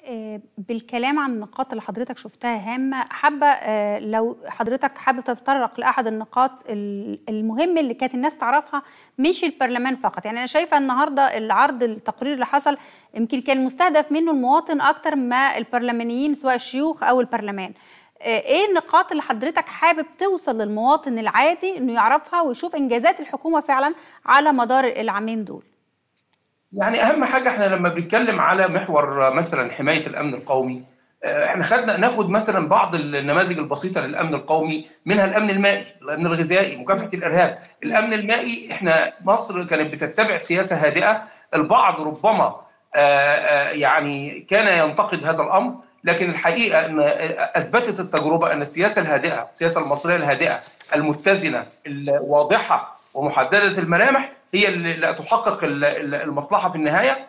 بالكلام عن النقاط اللي حضرتك شفتها هامة حابة لو حضرتك حابب تتطرق لأحد النقاط المهمة اللي كانت الناس تعرفها مش البرلمان فقط يعني أنا شايفة النهاردة العرض التقرير اللي حصل يمكن كان مستهدف منه المواطن أكتر ما البرلمانيين سواء الشيوخ أو البرلمان ايه النقاط اللي حضرتك حابب توصل للمواطن العادي انه يعرفها ويشوف انجازات الحكومه فعلا على مدار العامين دول يعني اهم حاجه احنا لما بنتكلم على محور مثلا حمايه الامن القومي احنا خدنا ناخد مثلا بعض النماذج البسيطه للامن القومي منها الامن المائي، الامن الغذائي، مكافحه الارهاب، الامن المائي احنا مصر كانت بتتبع سياسه هادئه، البعض ربما يعني كان ينتقد هذا الامر، لكن الحقيقه ان اثبتت التجربه ان السياسه الهادئه، السياسه المصريه الهادئه المتزنه الواضحه ومحدده الملامح هي اللي تحقق المصلحه في النهايه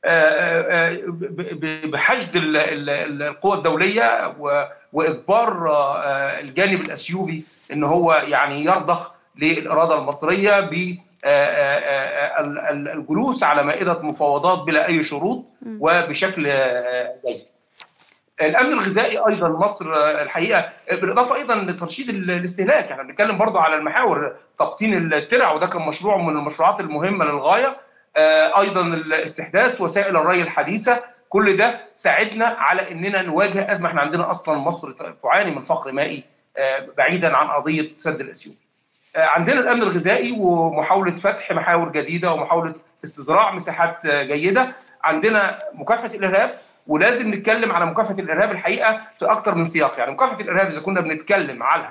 بحشد القوى الدوليه واجبار الجانب الاثيوبي ان هو يعني يرضخ للاراده المصريه بالجلوس على مائده مفاوضات بلا اي شروط وبشكل جيد. الامن الغذائي ايضا مصر الحقيقه بالاضافه ايضا لترشيد الاستهلاك احنا يعني بنتكلم برضو على المحاور تبطين الترع وده كان مشروع من المشروعات المهمه للغايه ايضا استحداث وسائل الري الحديثه كل ده ساعدنا على اننا نواجه ازمه احنا عندنا اصلا مصر تعاني من فقر مائي بعيدا عن قضيه السد الاثيوبي عندنا الامن الغذائي ومحاوله فتح محاور جديده ومحاوله استزراع مساحات جيده عندنا مكافحه الارهاب ولازم نتكلم على مكافحه الارهاب الحقيقه في اكثر من سياق يعني مكافحه الارهاب اذا كنا بنتكلم على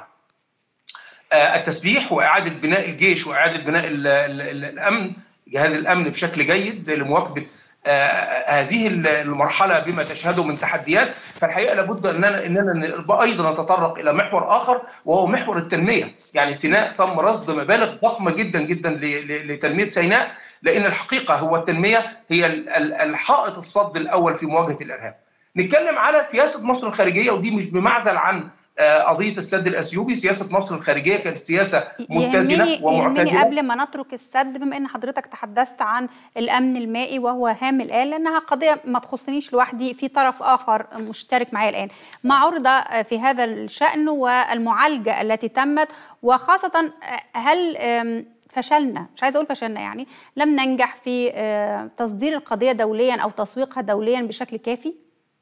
التسليح واعاده بناء الجيش واعاده بناء ال ال ال الامن جهاز الامن بشكل جيد لمواكبه هذه المرحله بما تشهده من تحديات فالحقيقه لابد اننا اننا ايضا نتطرق الى محور اخر وهو محور التنميه يعني سيناء تم رصد مبالغ ضخمه جدا جدا لتنميه سيناء لان الحقيقه هو التنميه هي الحائط الصد الاول في مواجهه الارهاب. نتكلم على سياسه مصر الخارجيه ودي مش بمعزل عن قضيه السد الاثيوبي، سياسه مصر الخارجيه كانت سياسه متزنه يهمني ومعتدله يهمني قبل ما نترك السد بما ان حضرتك تحدثت عن الامن المائي وهو هام الان لانها قضيه ما تخصنيش لوحدي في طرف اخر مشترك معي الان. ما عرض في هذا الشان والمعالجه التي تمت وخاصه هل فشلنا مش عايزه اقول فشلنا يعني لم ننجح في تصدير القضيه دوليا او تسويقها دوليا بشكل كافي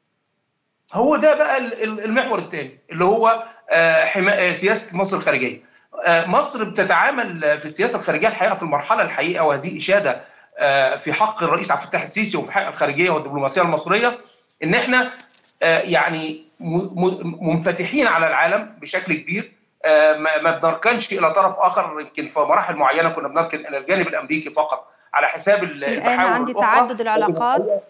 هو ده بقى المحور الثاني اللي هو سياسه مصر الخارجيه مصر بتتعامل في السياسه الخارجيه الحقيقه في المرحله الحقيقه وهذه اشاده في حق الرئيس عبد الفتاح السيسي وفي حق الخارجيه والدبلوماسيه المصريه ان احنا يعني منفتحين على العالم بشكل كبير ما بنركنش الى طرف اخر يمكن في مراحل معينه كنا بنركن الى الجانب الامريكي فقط على حساب الان عندي تعدد العلاقات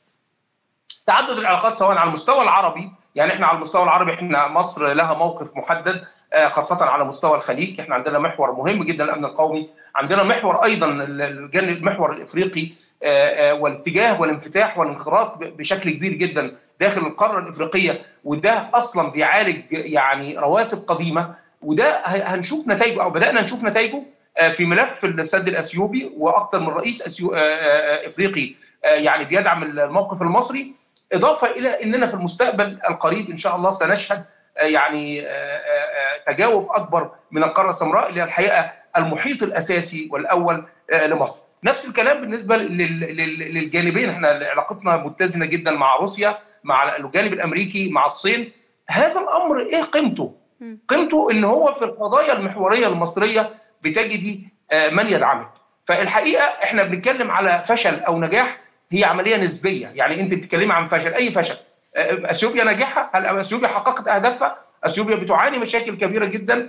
تعدد العلاقات سواء على المستوى العربي يعني احنا على المستوى العربي احنا مصر لها موقف محدد خاصة على مستوى الخليج احنا عندنا محور مهم جدا الامن القومي عندنا محور ايضا الجانب المحور الافريقي والاتجاه والانفتاح والانخراط بشكل كبير جدا داخل القاره الافريقيه وده اصلا بيعالج يعني رواسب قديمه وده هنشوف نتائجه او بدانا نشوف نتائجه في ملف السد الاثيوبي واكثر من رئيس أسيو افريقي يعني بيدعم الموقف المصري اضافه الى اننا في المستقبل القريب ان شاء الله سنشهد يعني تجاوب اكبر من القاره السمراء اللي الحقيقه المحيط الاساسي والاول لمصر. نفس الكلام بالنسبه للجانبين احنا علاقتنا متزنه جدا مع روسيا مع الجانب الامريكي مع الصين هذا الامر ايه قيمته؟ قيمته ان هو في القضايا المحوريه المصريه بتجدي من يدعمك. فالحقيقه احنا بنتكلم على فشل او نجاح هي عمليه نسبيه، يعني انت بتتكلمي عن فشل، اي فشل. اثيوبيا ناجحه؟ هل اثيوبيا حققت اهدافها؟ اثيوبيا بتعاني مشاكل كبيره جدا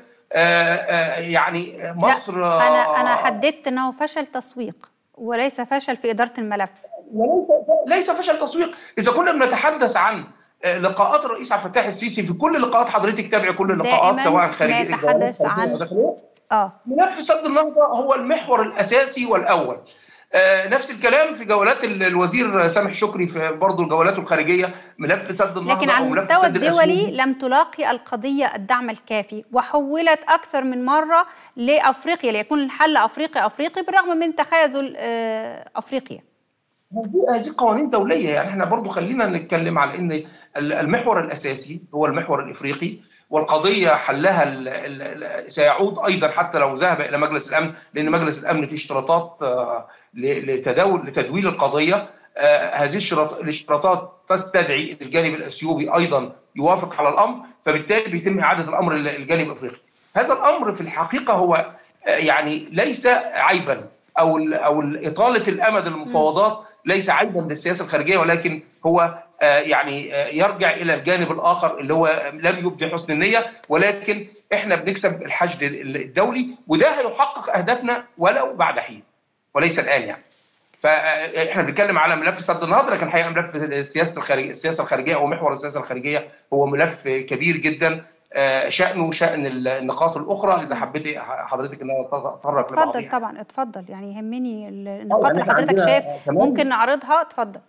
يعني مصر لا انا انا حددت انه فشل تسويق وليس فشل في اداره الملف وليس ليس فشل تسويق اذا كنا بنتحدث عن لقاءات الرئيس عبد الفتاح السيسي في كل اللقاءات حضرتك تابعي كل اللقاءات سواء خارجيه نتحدث عن اه ملف سد النهضه هو المحور الاساسي والاول آه نفس الكلام في جولات الوزير سامح شكري في برضه جولاته الخارجيه ملف سد النهضه لكن على المستوى الدولي لم تلاقي القضيه الدعم الكافي وحولت اكثر من مره لافريقيا ليكون الحل افريقي افريقي بالرغم من تخاذل آه افريقيا هذه هذه قوانين دوليه يعني احنا برضو خلينا نتكلم على ان المحور الاساسي هو المحور الافريقي والقضيه حلها ال ال سيعود ايضا حتى لو ذهب الى مجلس الامن لان مجلس الامن فيه اشتراطات لتداول لتدويل القضيه هذه الاشتراطات تستدعي ان الجانب الاثيوبي ايضا يوافق على الامر فبالتالي بيتم اعاده الامر للجانب الافريقي. هذا الامر في الحقيقه هو يعني ليس عيبا او او اطاله الامد المفاوضات ليس عيبا للسياسه الخارجيه ولكن هو يعني يرجع الى الجانب الاخر اللي هو لم يبدي حسن النيه ولكن احنا بنكسب الحشد الدولي وده هيحقق اهدافنا ولو بعد حين وليس الان يعني. فاحنا بنتكلم على ملف سد النهضه لكن الحقيقه ملف السياسه الخارجيه السياسه الخارجيه او محور السياسه الخارجيه هو ملف كبير جدا شانه شان النقاط الاخرى اذا حبيتي حضرتك ان انا اتطرق اتفضل طبعا اتفضل يعني يهمني النقاط اللي حضرتك شايف ممكن نعرضها اتفضل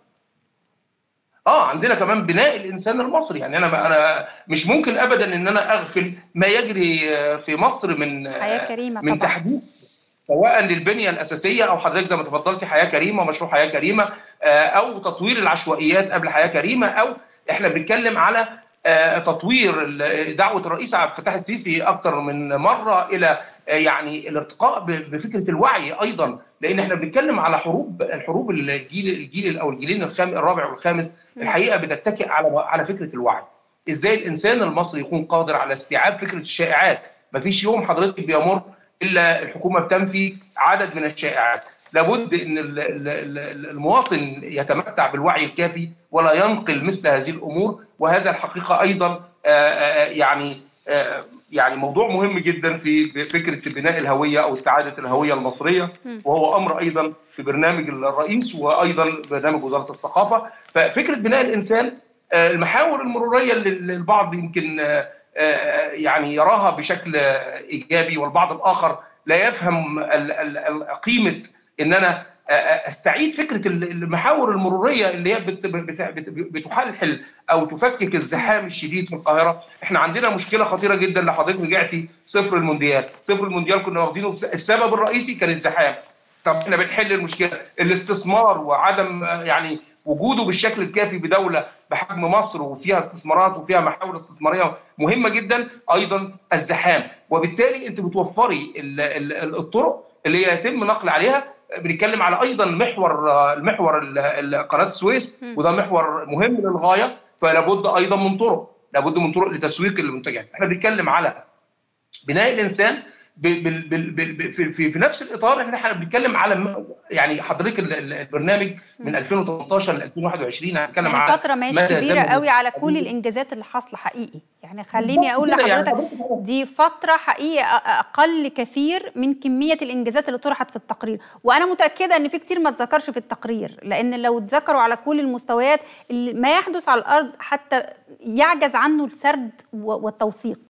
اه عندنا كمان بناء الانسان المصري يعني انا انا مش ممكن ابدا ان انا اغفل ما يجري في مصر من حياه كريمه من طبعا. تحديث سواء للبنيه الاساسيه او حضرتك زي ما تفضلتي حياه كريمه مشروع حياه كريمه او تطوير العشوائيات قبل حياه كريمه او احنا بنتكلم على تطوير دعوه الرئيس عبد الفتاح السيسي اكثر من مره الى يعني الارتقاء بفكره الوعي ايضا لان احنا بنتكلم على حروب الحروب الجيل الجيل او الجيلين الخام الرابع والخامس الحقيقه بتتكئ على على فكره الوعي ازاي الانسان المصري يكون قادر على استيعاب فكره الشائعات مفيش يوم حضرتك بيمر الا الحكومه بتنفي عدد من الشائعات لابد ان المواطن يتمتع بالوعي الكافي ولا ينقل مثل هذه الامور وهذا الحقيقه ايضا يعني يعني موضوع مهم جدا في فكره بناء الهويه او استعاده الهويه المصريه وهو امر ايضا في برنامج الرئيس وايضا برنامج وزاره الثقافه ففكره بناء الانسان المحاور المروريه اللي البعض يمكن يعني يراها بشكل ايجابي والبعض الاخر لا يفهم قيمه ان انا استعيد فكره المحاور المروريه اللي هي بتحلحل او تفكك الزحام الشديد في القاهره، احنا عندنا مشكله خطيره جدا لو حضرتك رجعتي صفر المونديال، صفر المونديال كنا واخدينه السبب الرئيسي كان الزحام. طب احنا بنحل المشكله، الاستثمار وعدم يعني وجوده بالشكل الكافي بدوله بحجم مصر وفيها استثمارات وفيها محاور استثماريه مهمه جدا، ايضا الزحام، وبالتالي انت بتوفري الطرق اللي يتم نقل عليها بنتكلم على ايضا محور المحور قناه السويس وده محور مهم للغايه فلا بد ايضا من طرق لابد من طرق لتسويق المنتجات احنا بنتكلم على بناء الانسان في, في, في نفس الاطار احنا بنتكلم على يعني حضرتك البرنامج من 2018 ل 2021 هنتكلم يعني على فتره مش كبيره قوي على كل الانجازات اللي حاصله حقيقي يعني خليني اقول لحضرتك دي فتره حقيقي اقل كثير من كميه الانجازات اللي طرحت في التقرير وانا متاكده ان في كتير ما اتذكرش في التقرير لان لو اتذكروا على كل المستويات ما يحدث على الارض حتى يعجز عنه السرد والتوثيق